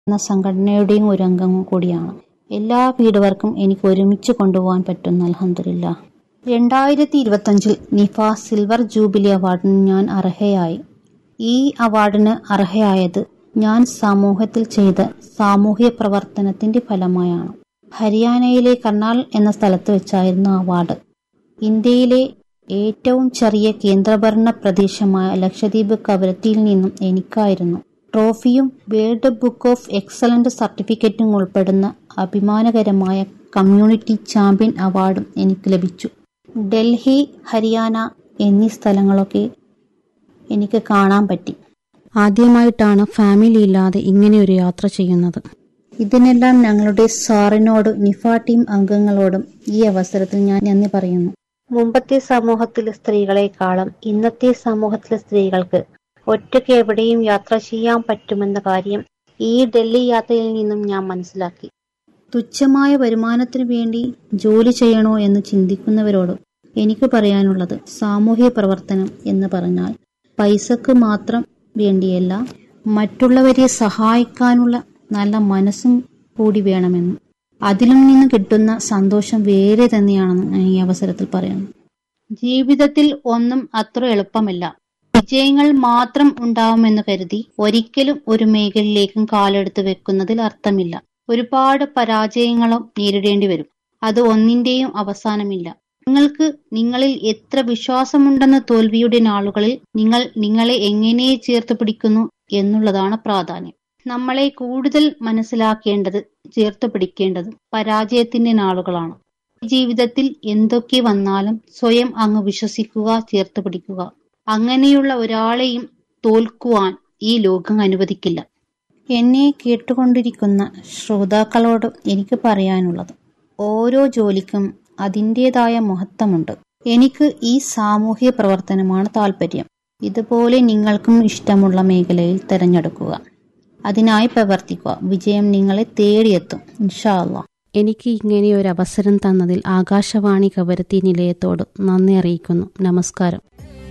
എന്ന സംഘടനയുടെയും ഒരു അംഗം കൂടിയാണ് എല്ലാ ഫീൽഡ് വർക്കും എനിക്ക് ഒരുമിച്ച് കൊണ്ടുപോകാൻ പറ്റുന്നു അലഹമില്ല രണ്ടായിരത്തി ഇരുപത്തഞ്ചിൽ നിഫ സിൽവർ ജൂബിലി അവാർഡിന് ഞാൻ അർഹയായി ഈ അവാർഡിന് അർഹയായത് ഞാൻ സമൂഹത്തിൽ ചെയ്ത സാമൂഹ്യ പ്രവർത്തനത്തിന്റെ ഫലമായാണ് ഹരിയാനയിലെ കർണാൽ എന്ന സ്ഥലത്ത് വെച്ചായിരുന്നു അവാർഡ് ഇന്ത്യയിലെ ഏറ്റവും ചെറിയ കേന്ദ്രഭരണ പ്രദേശമായ ലക്ഷദ്വീപ് കവരത്തിയിൽ നിന്നും എനിക്കായിരുന്നു ട്രോഫിയും വേൾഡ് ബുക്ക് ഓഫ് എക്സലന്റ് സർട്ടിഫിക്കറ്റും ഉൾപ്പെടുന്ന അഭിമാനകരമായ കമ്മ്യൂണിറ്റി ചാമ്പ്യൻ അവാർഡും എനിക്ക് ലഭിച്ചു ഡൽഹി ഹരിയാന എന്നീ സ്ഥലങ്ങളൊക്കെ എനിക്ക് കാണാൻ പറ്റി ആദ്യമായിട്ടാണ് ഫാമിലി ഇല്ലാതെ ഇങ്ങനെ ഒരു യാത്ര ചെയ്യുന്നത് ഇതിനെല്ലാം ഞങ്ങളുടെ സാറിനോട് നിഫ ടീം അംഗങ്ങളോടും ഈ അവസരത്തിൽ ഞാൻ നന്ദി പറയുന്നു മുമ്പത്തെ സമൂഹത്തിലെ സ്ത്രീകളെക്കാളും ഇന്നത്തെ സമൂഹത്തിലെ സ്ത്രീകൾക്ക് ഒറ്റയ്ക്ക് എവിടെയും യാത്ര ചെയ്യാൻ പറ്റുമെന്ന കാര്യം ഈ ഡൽഹി യാത്രയിൽ നിന്നും ഞാൻ മനസ്സിലാക്കി തുച്ഛമായ വരുമാനത്തിനു വേണ്ടി ജോലി ചെയ്യണോ എന്ന് ചിന്തിക്കുന്നവരോട് എനിക്ക് പറയാനുള്ളത് സാമൂഹ്യ പ്രവർത്തനം എന്ന് പറഞ്ഞാൽ പൈസക്ക് മാത്രം വേണ്ടിയല്ല മറ്റുള്ളവരെ സഹായിക്കാനുള്ള നല്ല മനസ്സും കൂടി വേണമെന്നും അതിലും നിന്ന് കിട്ടുന്ന സന്തോഷം വേറെ തന്നെയാണെന്ന് ഞാൻ ഈ അവസരത്തിൽ പറയുന്നു ജീവിതത്തിൽ ഒന്നും അത്ര എളുപ്പമല്ല വിജയങ്ങൾ മാത്രം ഉണ്ടാവുമെന്ന് കരുതി ഒരിക്കലും ഒരു മേഖലയിലേക്കും കാലെടുത്ത് വെക്കുന്നതിൽ അർത്ഥമില്ല ഒരുപാട് പരാജയങ്ങളും നേരിടേണ്ടി വരും അത് ഒന്നിന്റെയും അവസാനമില്ല നിങ്ങൾക്ക് നിങ്ങളിൽ എത്ര വിശ്വാസമുണ്ടെന്ന തോൽവിയുടെ നാളുകളിൽ നിങ്ങൾ നിങ്ങളെ എങ്ങനെ ചേർത്ത് പിടിക്കുന്നു എന്നുള്ളതാണ് പ്രാധാന്യം നമ്മളെ കൂടുതൽ മനസ്സിലാക്കേണ്ടത് ചേർത്ത് പിടിക്കേണ്ടത് പരാജയത്തിന്റെ നാളുകളാണ് ജീവിതത്തിൽ എന്തൊക്കെ വന്നാലും സ്വയം അങ്ങ് വിശ്വസിക്കുക ചേർത്ത് പിടിക്കുക അങ്ങനെയുള്ള ഒരാളെയും തോൽക്കുവാൻ ഈ ലോകം അനുവദിക്കില്ല എന്നെ കേട്ടുകൊണ്ടിരിക്കുന്ന ശ്രോതാക്കളോട് എനിക്ക് പറയാനുള്ളത് ഓരോ ജോലിക്കും അതിൻ്റെതായ മഹത്വമുണ്ട് എനിക്ക് ഈ സാമൂഹ്യ പ്രവർത്തനമാണ് താല്പര്യം ഇതുപോലെ നിങ്ങൾക്കും ഇഷ്ടമുള്ള മേഖലയിൽ തിരഞ്ഞെടുക്കുക അതിനായി പ്രവർത്തിക്കുക വിജയം നിങ്ങളെ തേടിയെത്തും ഇൻഷാ അള്ളാഹ് എനിക്ക് ഇങ്ങനെ ഒരു അവസരം തന്നതിൽ ആകാശവാണി കവരത്തി നിലയത്തോട് നന്ദി അറിയിക്കുന്നു നമസ്കാരം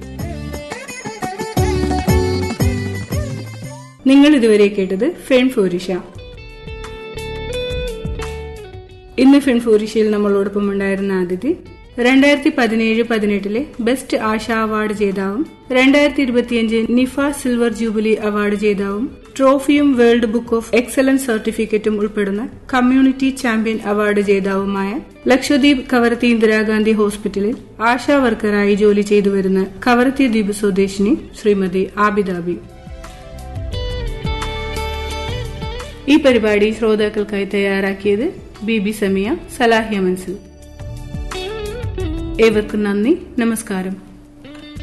നിങ്ങൾ ഇതുവരെ കേട്ടത് ഫെൺ ഫോരിഷ ഇന്ന് ഫെൺ ഫോരിഷയിൽ നമ്മളോടൊപ്പം ഉണ്ടായിരുന്ന അതിഥി രണ്ടായിരത്തി പതിനേഴ് പതിനെട്ടിലെ ബെസ്റ്റ് ആശ അവാർഡ് ജേതാവും രണ്ടായിരത്തി ഇരുപത്തിയഞ്ച് നിഫ silver jubilee award ജേതാവും ട്രോഫിയും world book of excellence സർട്ടിഫിക്കറ്റും ഉൾപ്പെടുന്ന community champion award ജേതാവുമായ Lakshadweep Kavaratti Indira Gandhi ഹോസ്പിറ്റലിൽ ആശാ വർക്കറായി ജോലി ചെയ്തു വരുന്ന കവരത്തി ദ്വീപ് സ്വദേശിനി ശ്രീമതി ആബിദാബി ഈ പരിപാടി ശ്രോതാക്കൾക്കായി തയ്യാറാക്കിയത് ബി ബി സമിയ സലാഹിയ മൻസിൽ ഏവർക്കും നന്ദി നമസ്കാരം